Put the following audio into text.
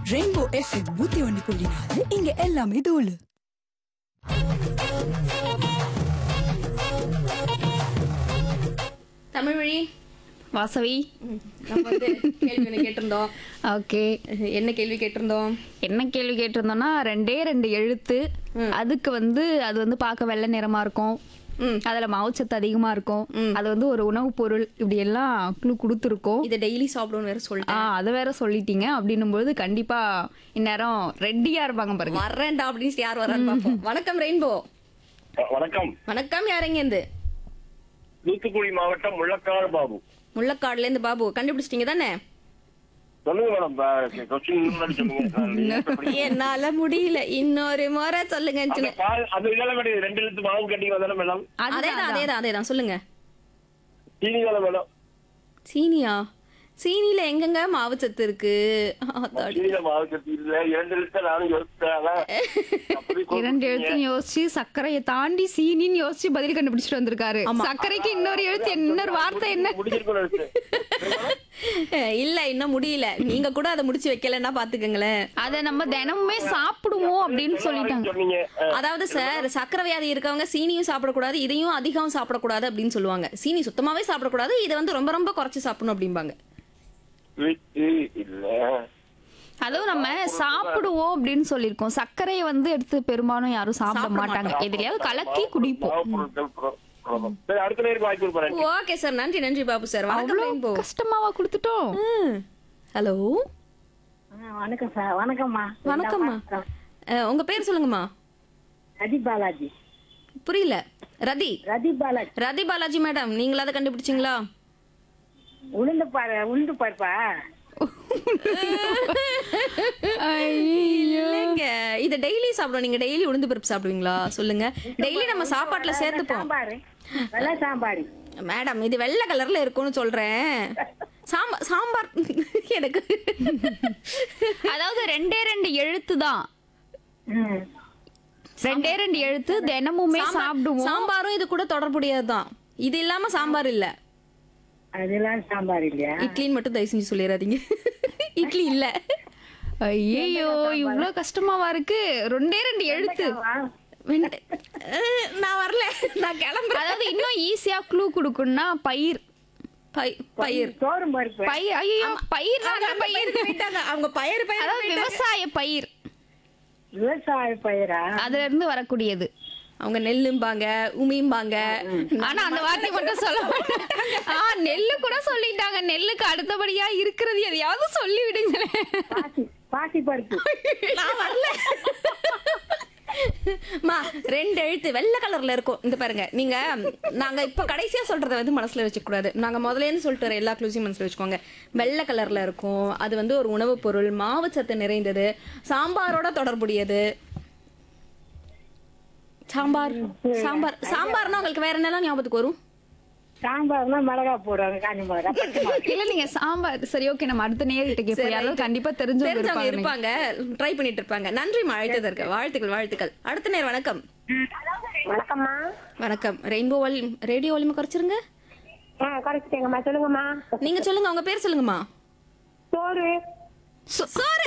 Rainbow FM நூத்தி ஒன்னு புள்ளி நாலு இங்க எல்லாமே தூளு தமிழ் வழி வாசவி நம்ம வந்து கேள்வி ஒண்ணு கேட்டிருந்தோம் ஓகே என்ன கேள்வி கேட்டிருந்தோம் என்ன கேள்வி கேட்டிருந்தோம்னா ரெண்டே ரெண்டு எழுத்து அதுக்கு வந்து அது வந்து பார்க்க வெள்ளை நிறமா இருக்கும் ம். அதுல மாவுச்சத்து அதிகமா இருக்கும் அது வந்து ஒரு உணவுப் பொருள் இப்படி எல்லாம் க்ளூ கொடுத்துருக்கோம் இதை டெய்லி சாப்பிடணும்னு வேற ஆ சொல்லிட்டேன் அதை வேற சொல்லிட்டீங்க அப்படின்னும் போது கண்டிப்பா இந்நேரம் ரெட்டியா இருப்பாங்க பாருங்க வர்றேன்டா அப்படின்னு யார் வர்றான்னு பார்ப்போம் வணக்கம் ரெயின்போ வணக்கம் வணக்கம் யாருங்க இருந்து தூத்துக்குடி மாவட்டம் முள்ளக்காடு பாபு முள்ளக்காடுல இருந்து பாபு கண்டுபிடிச்சிட்டீங்க தானே சொல்லுங்க மேடம் கொஸ்டின் முன்னாடி சொல்லுங்க என்னால முடியல இன்னொரு முறை சொல்லுங்க அந்த பால் அது இதெல்லாம் மேடம் ரெண்டு எழுத்து மாவு கட்டிங்க வந்தானே மேடம் அதேதான் அதேதான் அதேதான் சொல்லுங்க சீனி தானே மேடம் சீனியா சீனில எங்கெங்க மாவு சத்து இருக்கு அதாடி. சீனியில மாவு கட்டி இல்ல இரண்டு எழுத்து நானும் யோசிச்சேன் அதான் அப்படி இரண்டு எழுத்து யோசிச்சு சர்க்கரையை தாண்டி சீனின்னு யோசிச்சு பதில் கண்டுபிடிச்சிட்டு வந்திருக்காரு ஆமா. சர்க்கரைக்கு இன்னொரு எழுத்து இன்னொரு வார்த்தை என்ன முடிஞ்சிருக்கும் நினைச்சேன் இல்ல இன்னும் முடியல நீங்க கூட அதை முடிச்சு வைக்கலன்னா பாத்துக்கங்களேன் அதை நம்ம தினமுமே சாப்பிடுவோம் அப்படின்னு சொல்லிட்டாங்க சொன்னீங்க அஹ், அதாவது சார் சக்கரை வியாதி இருக்கவங்க சீனியும் சாப்பிடக்கூடாது இதையும் அதிகம் சாப்பிடக்கூடாது அப்படின்னு சொல்லுவாங்க சீனி சுத்தமாவே சாப்பிடக்கூடாது இதை வந்து ரொம்ப ரொம்ப குறைச்சு சாப்பிடணும் அப்படிம்பாங்க விட்டு இல்ல அதுவும் நம்ம சாப்பிடுவோம் அப்படின்னு சொல்லியிருக்கோம் சர்க்கரையை வந்து எடுத்து பெரும்பாலும் யாரும் சாப்பிட சாப்பிட மாட்டாங்க எதுலயாவது கலக்கி குடிப்போம் மாவு பொருட்கள் புற- புரதம். சரி அடுத்த நேருக்கு வாய்ப்பு கொடுப்பேன் ஓகே சார் நன்றி நன்றி பாபு சார் வணக்கம் அவ்வளவு ரெயின்போ கஷ்டமாவா கொடுத்துட்டோம் ஹலோ ஆ, வணக்கம் சார் வணக்கம்மா வணக்கம்மா அஹ், உங்க பேர் சொல்லுங்கம்மா ரதி பாலாஜி புரியல ரதி ரதி பாலாஜி ரதி பாலாஜி மேடம் நீங்களா அதை கண்டுபிடிச்சிங்களா உளுந்து பாரு உளுந்து பருப்பா இல்லைங்க இத டெய்லி சாப்பிடுவோம் நீங்க டெய்லி உளுந்து பருப்பு சாப்பிடுவீங்களா சொல்லுங்க டெய்லி நம்ம சாப்பாட்டுல சேர்த்துப்போம் சாம்பார் வெள்ளை சாம்பார் மேடம் இது வெள்ளை கலர்ல இருக்கும்னு சொல்றேன் சாம்பார் சாம்பார் எனக்கு அதாவது ரெண்டே ரெண்டு எழுத்து தான் ம் ரெண்டே ரெண்டு எழுத்து தினமுமே சாம்பார்- சாப்பிடுவோம் சாம்பாரும் இது கூட தொடர்புடையதுதான் இது இல்லாம சாம்பார் இல்ல அதெல்லாம் சாம்பார் இல்லையா இட்லின்னு மட்டும் தயவு செஞ்சு சொல்லிடாதீங்க இட்லி இல்ல ஐயோ இவ்வளவு கஷ்டமாவா இருக்கு ரெண்டே ரெண்டு எழுத்து வா. வெண்ட- அஹ், நான் வரல நான் கிளம்புறேன் அதாவது இன்னும் ஈஸியா க்ளூ கொடுக்கணும்னா பயிர் பை- பயிர் சோறும் பருப்பு பயிர் ஐயோ பயிர் அவங்க தாங்க, அந்த பயிர் பயிருக்கு போயிட்டாங்க. அவங்க பயிர் பயிர் அதாவது விவசாய பயிர் விவசாய பயிரா அதுல இருந்து வரக்கூடியது அவங்க நெல்லும்பாங்க உமிம்பாங்க ஆனா அந்த வார்த்தை மட்டும் சொல்ல மாட்டாங்க ஆ நெல்லு கூட சொல்லிட்டாங்க நெல்லுக்கு அடுத்தபடியா இருக்கிறது எதையாவது சொல்லி விடுங்களேன் பாசி பாசி பருப்பு நான் வரல மா ரெண்டு எழுத்து வெள்ளை கலர்ல இருக்கும் இந்த பாருங்க நீங்க நாங்க இப்ப கடைசியா சொல்றத வந்து மனசுல வச்சுக்க கூடாது நாங்க முதல்ல இருந்து சொல்லிட்டு வர எல்லா க்ளூஸையும் மனசுல வச்சுக்கோங்க வெள்ளை கலர்ல இருக்கும் அது வந்து ஒரு உணவுப் பொருள் மாவு சத்து நிறைந்தது சாம்பாரோட தொடர்புடையது சாம்பார் சாம்பார் சாம்பார்னா உங்களுக்கு வேற என்னெல்லாம் ஞாபகத்துக்கு வரும் சாம்பார்னா மிளகா போடுவாங்க காஞ்சி மிளகா பச்சை மிளகா இல்ல நீங்க சாம்பார் சரி ஓகே நம்ம அடுத்த நேர்கிட்ட கேட்போம் யாராவது கண்டிப்பா தெரிஞ்சவங்க தெரிஞ்சவங்க இருப்பாங்க இருப்பாங்க ட்ரை பண்ணிட்டு இருப்பாங்க நன்றி அழைத்ததற்கு வாழ்த்துக்கள் வாழ்த்துக்கள் அடுத்த நேர் வணக்கம் வணக்கம்மா வணக்கம் ரெயின்போ வால்யூம் ரேடியோ வால்யூம் குறைச்சிருங்க ஆ குறைச்சிட்டேங்கம்மா சொல்லுங்கம்மா நீங்க சொல்லுங்க உங்க பேர் சொல்லுங்கம்மா சோறு சோறு